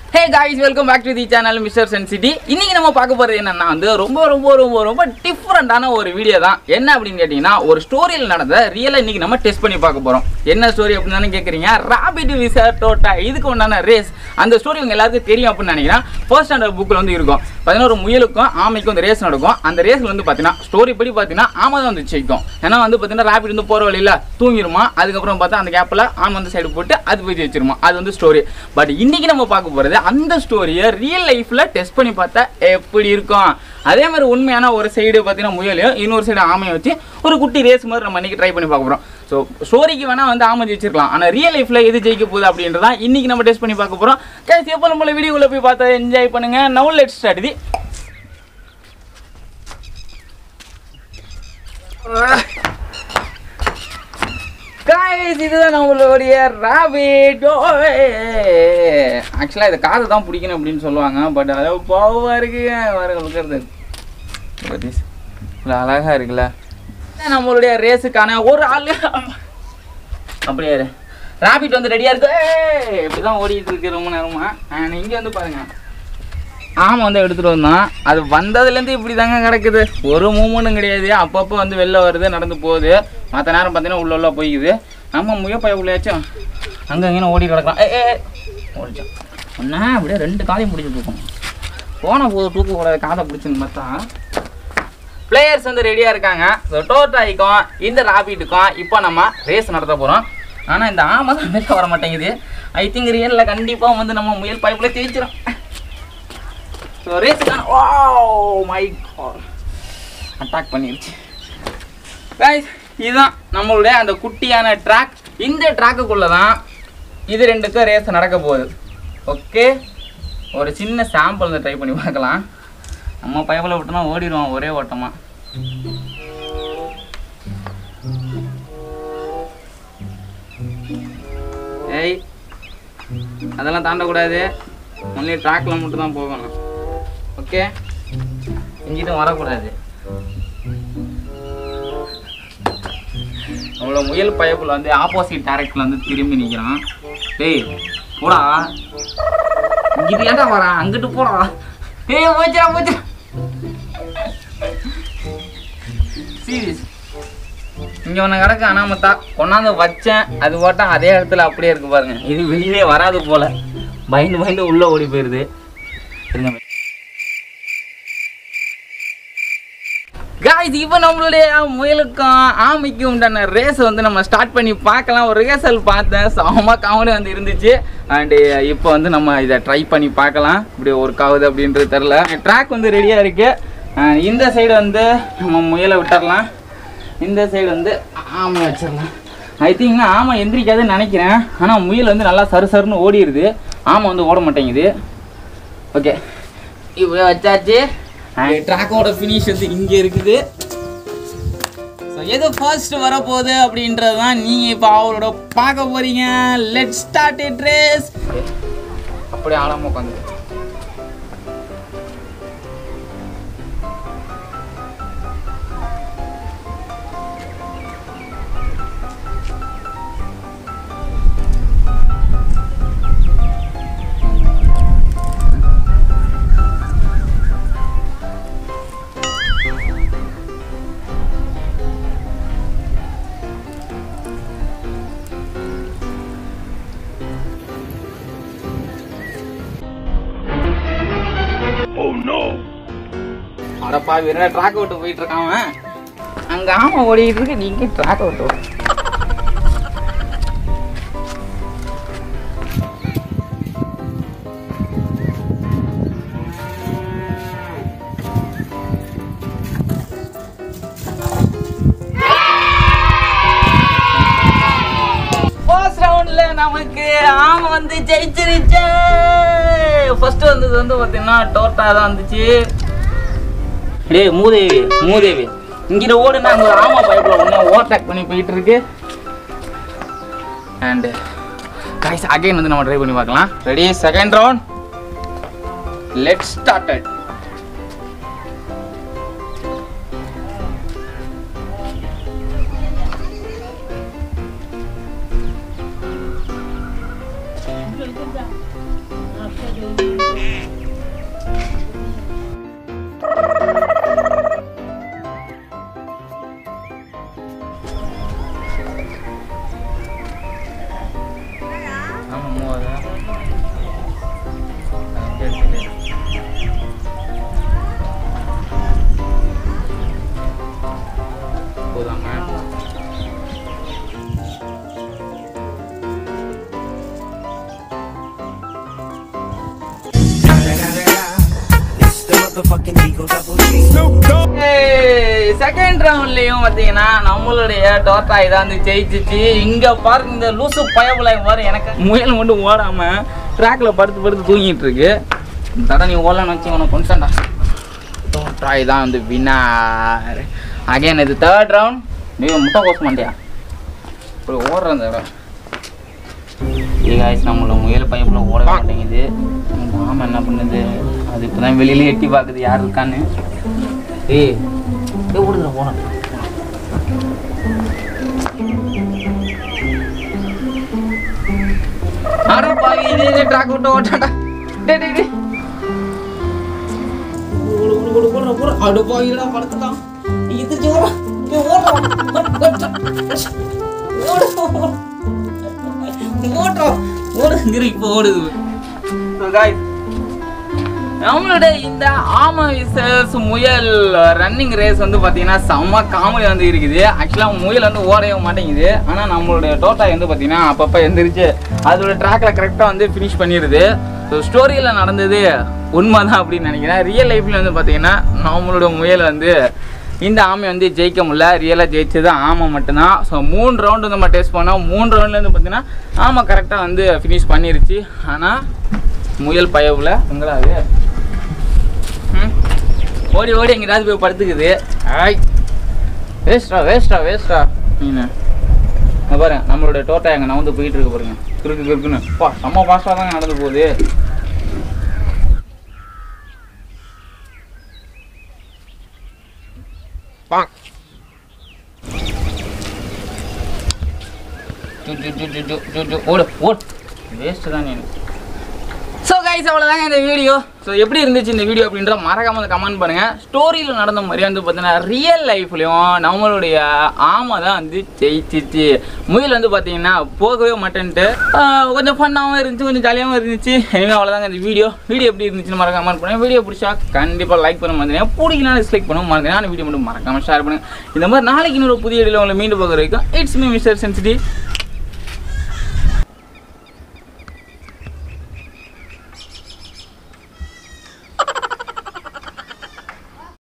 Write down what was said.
Hey guys welcome back to the channel mister சென்சிட்டி இன்னைக்கு நம்ம பார்க்க போறது என்னன்னா வந்து ரொம்ப ரொம்ப ரொம்ப ரொம்ப டிஃப்ரெண்டான ஒரு வீடியோ தான் என்ன அப்படின்னு கேட்டிங்கன்னா ஒரு ஸ்டோரியில் நடந்த ரியலாக இன்னைக்கு நம்ம டெஸ்ட் பண்ணி பார்க்க போறோம் என்ன ஸ்டோரி அப்படின்னு தானே கேட்குறீங்க ராபிட் விசர் டோட்டா இதுக்கு உண்டான ரேஸ் அந்த ஸ்டோரி உங்க எல்லாருக்கும் தெரியும் அப்படின்னு நினைக்கிறேன் ஃபர்ஸ்ட் ஸ்டாண்டர்ட் புக்கில் வந்து இருக்கும் பார்த்தீங்கன்னா ஒரு முயலுக்கும் ஆமைக்கும் அந்த ரேஸ் நடக்கும் அந்த ரேஸ்ல வந்து பார்த்தீங்கன்னா ஸ்டோரி படி பார்த்தீங்கன்னா ஆமை தான் வந்து ஜெயிக்கும் ஏன்னா வந்து பார்த்தீங்கன்னா ராபிட் வந்து போகிற வழியில் தூங்கிருமா அதுக்கப்புறம் பார்த்தா அந்த கேப்பில் ஆமை வந்து சைடு போட்டு அது போய் ஜெயிச்சிருமா அது வந்து ஸ்டோரி பட் இன்னைக்கு நம்ம பார்க்க போகிறது அந்த ஸ்டோரியை ரியல் லைஃப்பில் டெஸ்ட் பண்ணி பார்த்தா எப்படி இருக்கும் அதே மாதிரி உண்மையான ஒரு சைடு பார்த்தீங்கன்னா முயலையும் இன்னொரு சைடு ஆமையை வச்சு ஒரு குட்டி ரேஸ் மாதிரி நம்ம இன்னைக்கு ட்ரை பண்ணி பார்க்க போகிறோம் ஸோ ஸ்டோரிக்கு வேணால் வந்து ஆமை ஜெயிச்சிருக்கலாம் ஆனால் ரியல் லைஃப்பில் எது ஜெயிக்க போகுது அப்படின்றதான் இன்னைக்கு நம்ம டெஸ்ட் பண்ணி பார்க்க போகிறோம் கேஸ் எப்போ நம்மள வீடியோவில் போய் பார்த்தா என்ஜாய் பண்ணுங்க now let start the guys இதுதான் நம்மளுடைய ராபிட் ஆக்சுவலாக இது காதை தான் பிடிக்கணும் அப்படின்னு சொல்லுவாங்க பட் அது பாவமாக இருக்கு பாருங்க இருக்கிறது சதீஷ் இவ்வளோ அழகாக இருக்குல்ல இதான் நம்மளுடைய ரேஸுக்கான ஒரு ஆள் அப்படியே இரு. ராபிட் வந்து ரெடியாக இருக்கு ஏய், இப்படி தான் ஓடிட்டு இருக்கு ரொம்ப நேரமா இங்கே வந்து பாருங்க ஆமாம் வந்து எடுத்துகிட்டு வந்தோம் அது வந்ததுலேருந்து இப்படி தாங்க கிடக்குது ஒரு மூமெண்ட்டும் கிடையாது அப்பப்போ வந்து வெளில வருது நடந்து போகுது மற்ற நேரம் பார்த்தீங்கன்னா உள்ள உள்ள போய்க்குது நம்ம முயப்பைய உள்ளாச்சும் அங்கே இங்கே ஓடி கிடக்கலாம் ஏ ஏ ஓடிச்சோம் ஒன்றா அப்படியே ரெண்டு காலையும் பிடிச்சி தூக்கணும் போன போது தூக்கக்கூடாது காதை பிடிச்சுன்னு பார்த்தா பிளேயர்ஸ் வந்து ரெடியாக இருக்காங்க ஸோ டோட்டாய்க்கும் இந்த ராபிட்டுக்கும் இப்போ நம்ம ரேஸ் நடத்த போகிறோம் ஆனால் இந்த ஆமை தான் வெளில வர மாட்டேங்குது ஐ திங்க் ரியலில் கண்டிப்பாக வந்து நம்ம முயல் பைப்பில் தேய்ச்சிரும் ஸோ ரேஸுக்கான ஓ மை காட் அட்டாக் பண்ணிருச்சு கைஸ் இதுதான் நம்மளுடைய அந்த குட்டியான ட்ராக் இந்த ட்ராக்குக்குள்ளே தான் இது ரெண்டுக்கும் ரேஸ் நடக்க போகுது ஓகே ஒரு சின்ன சாம்பிள் வந்து ட்ரை பண்ணி பார்க்கலாம் நம்ம பயவில் விட்டோம்னா ஓடிடுவோம் ஒரே ஓட்டமாக ஏய் அதெல்லாம் தாண்டக்கூடாது ஒன்லி ட்ராக்கில் மட்டும் தான் போகணும் ஓகே இங்கிட்டும் வரக்கூடாது அவ்வளோ முயல் பயப்புல வந்து ஆப்போசிட் டேரக்டில் வந்து திரும்பி நிற்கிறான் டேய் போடா இங்கிட்டு ஏன்டா வரான் அங்கிட்டு போடா ஏய் போச்சா போச்சா சீரியஸ் இங்கே ஒன்று கிடக்கு அனாமத்தா கொண்டாந்து வச்சேன் அது போட்டா அதே இடத்துல அப்படியே இருக்கு பாருங்க இது வெளியிலே வராது போல பயந்து பயந்து உள்ளே ஓடி போயிடுது இருங்க காய்ஸ் இப்போ நம்மளுடைய முயலுக்கும் ஆமைக்கும் உண்டான ரேஸ் வந்து நம்ம ஸ்டார்ட் பண்ணி பார்க்கலாம் ஒரு ரிஹர்சல் பார்த்தேன் செம காமெடி வந்து இருந்துச்சு அண்டு இப்போ வந்து நம்ம இதை ட்ரை பண்ணி பார்க்கலாம் இப்படி ஒர்க் ஆகுது அப்படின்றது தெரில ட்ராக் வந்து ரெடியாக இருக்கு அஹ் இந்த சைடு வந்து நம்ம முயலை விட்டுறலாம் இந்த சைடு வந்து ஆமை வச்சிடலாம் ஐ திங்க்னா ஆமை எந்திரிக்காதுன்னு நினைக்கிறேன் ஆனால் முயல் வந்து நல்லா சரு சருன்னு ஓடிடுது ஆமை வந்து ஓட மாட்டேங்குது ஓகே இப்படி வச்சாச்சு ட்ராக்கோட ஃபினிஷ் வந்து இங்கே இருக்குது ஸோ எது ஃபர்ஸ்ட் வரப்போகுது அப்படின்றது தான் நீங்கள் இப்போ அவளோட பார்க்க போறீங்க லெட் ஸ்டார்ட் இட் ரேஸ் அப்படியே ஆழமாக உட்காந்து அடப்பா வீரா ட்ராக் விட்டு போயிட்டு இருக்கான் அவன். அங்க ஆமா ஓடிட்டு இருக்கு நீங்க ட்ராக் விட்டு ஓடு. ஃபர்ஸ்ட் ரவுண்ட்ல நமக்கு ஆமை வந்து ஜெயிச்சிருச்சு ஃபர்ஸ்ட் வந்தது வந்து பார்த்தீங்கன்னா டோட்டா தான் வந்துச்சு டேய் மூதேவி மூதேவி இங்கிட்ட ஓடுனா அங்கே ஒரு ஆமா பைப்பில் ஒன்று ஓவர்டேக் பண்ணி போயிட்டு இருக்கு அண்டு காய்ஸ் அகைன் வந்து நம்ம ட்ரை பண்ணி பார்க்கலாம் ready second round let started ஆமாம் மூவாயிரம் எடுத்துட்டு போதாங்க செகண்ட் ரவுண்ட்லயும் பாத்தீங்கன்னா நம்மளுடைய டோட்டா இதான் வந்து ஜெயிச்சிச்சு இங்க பாருங்க இந்த லூசு பயபுல பாரு எனக்கு முயல் மட்டும் ஓடாம ட்ராக்ல படுத்து படுத்து தூங்கிட்டு இருக்கு இந்த தடவை நீ ஓடலான்னு வச்சு உனக்கு கொண்டுட்டா டோட்டா இதான் வந்து வினார் அகைன் இது தேர்ட் ரவுண்ட் நீ முட்டை கோச மாட்டியா இப்படி ஓடுற இந்த இடம் காய்ஸ் நம்மள முயல் பைப்புல ஓட மாட்டேங்குது இந்த ஆமை என்ன பண்ணுது அது இப்பதான் வெளியில எட்டி பார்க்குது யார் இருக்கான்னு ஏய் ஏய் ஓடுதுல போனோம் அட பாவி இதே ட்ராக் விட்டு ஓட்டாடா டேய் டேய் டேய் ஓடு ஓடு ஓடு ஓடு ஓடு அட பாவிடா படுத்துட்டான் எந்திரிச்சு ஓடுறா ஏய் ஓடுறா ஓடு ஓடுறோம் ஓடுங்கிற இப்போ ஓடுது So guys, நம்மளோட இந்த ஆமை விசஸ் முயல் ரன்னிங் ரேஸ் வந்து பார்த்தீங்கன்னா செம்ம காமெடி வந்து இருக்குது ஆக்சுவலாக முயல் வந்து ஓடவே மாட்டேங்குது ஆனால் நம்மளுடைய டோட்டா வந்து பார்த்தீங்கன்னா அப்பப்போ எந்திரிச்சு அதோட ட்ராக்ல கரெக்டாக வந்து ஃபினிஷ் பண்ணிடுது ஸோ ஸ்டோரியில் நடந்தது உண்மைதான் அப்படின்னு நினைக்கிறேன் ரியல் லைஃப்ல வந்து பார்த்தீங்கன்னா நம்மளோட முயல் வந்து இந்த ஆமை வந்து ஜெயிக்க முடியல ரியலாக ஜெயிச்சது ஆமை மட்டும்தான் ஸோ மூணு ரவுண்டு நம்ம டெஸ்ட் பண்ணோம் மூணு ரவுண்ட்லேருந்து பார்த்தீங்கன்னா ஆமை கரெக்டாக வந்து ஃபினிஷ் பண்ணிருச்சு ஆனால் முயல் பயவில் எங்கடாது ம் ஓடி ஓடி எங்கிட்டாவது போய் படுத்துக்குது ஆய் வேஸ்டா வேஸ்டா வேஸ்டா மீன் இங்க பாருங்க நம்மளோட டோட்டா எங்க நவுந்து போயிட்டு இருக்கு பாருங்க கிறுக்கு கிறுக்குன்னு பா செம்ம ஃபாஸ்ட்டாக தாங்க நடந்து போகுது டு, டு, டு, டு, டு, டு, டு. ஓடு ஓடு வேஸ்ட்டு தான் நீ ஸோ கைஸ் அவ்வளோதாங்க இந்த வீடியோ ஸோ எப்படி இருந்துச்சு இந்த வீடியோ அப்படின்ற மறக்காம வந்து கமெண்ட் பண்ணுங்கள் ஸ்டோரியில் நடந்த மாதிரி வந்து பார்த்தீங்கன்னா ரியல் லைஃப்லையும் நம்மளுடைய ஆமை தான் வந்து ஜெயிச்சிச்சு முயல் வந்து பார்த்தீங்கன்னா போகவே மாட்டேன்ட்டு ஆஹ் கொஞ்சம் ஃபன்னாகவும் இருந்துச்சு கொஞ்சம் ஜாலியாகவும் இருந்துச்சு எனவே அவ்வளோதாங்க இந்த வீடியோ வீடியோ எப்படி இருந்துச்சுன்னு மறக்காம கமெண்ட் பண்ணுங்க வீடியோ பிடிச்சா கண்டிப்பாக லைக் பண்ண மறந்துடுங்க பிடிக்கலாம் டிஸ்லைக் பண்ண மறந்துடுங்க வீடியோ மட்டும் மறக்காம ஷேர் பண்ணுங்க இந்த மாதிரி நாளைக்கு இன்னொரு புதிய வீடியோ உங்களை மீண்டும் பார்க்குற வரைக்கும் இட்ஸ் மீ மிஸ்டர் சென்சிட்டிவ்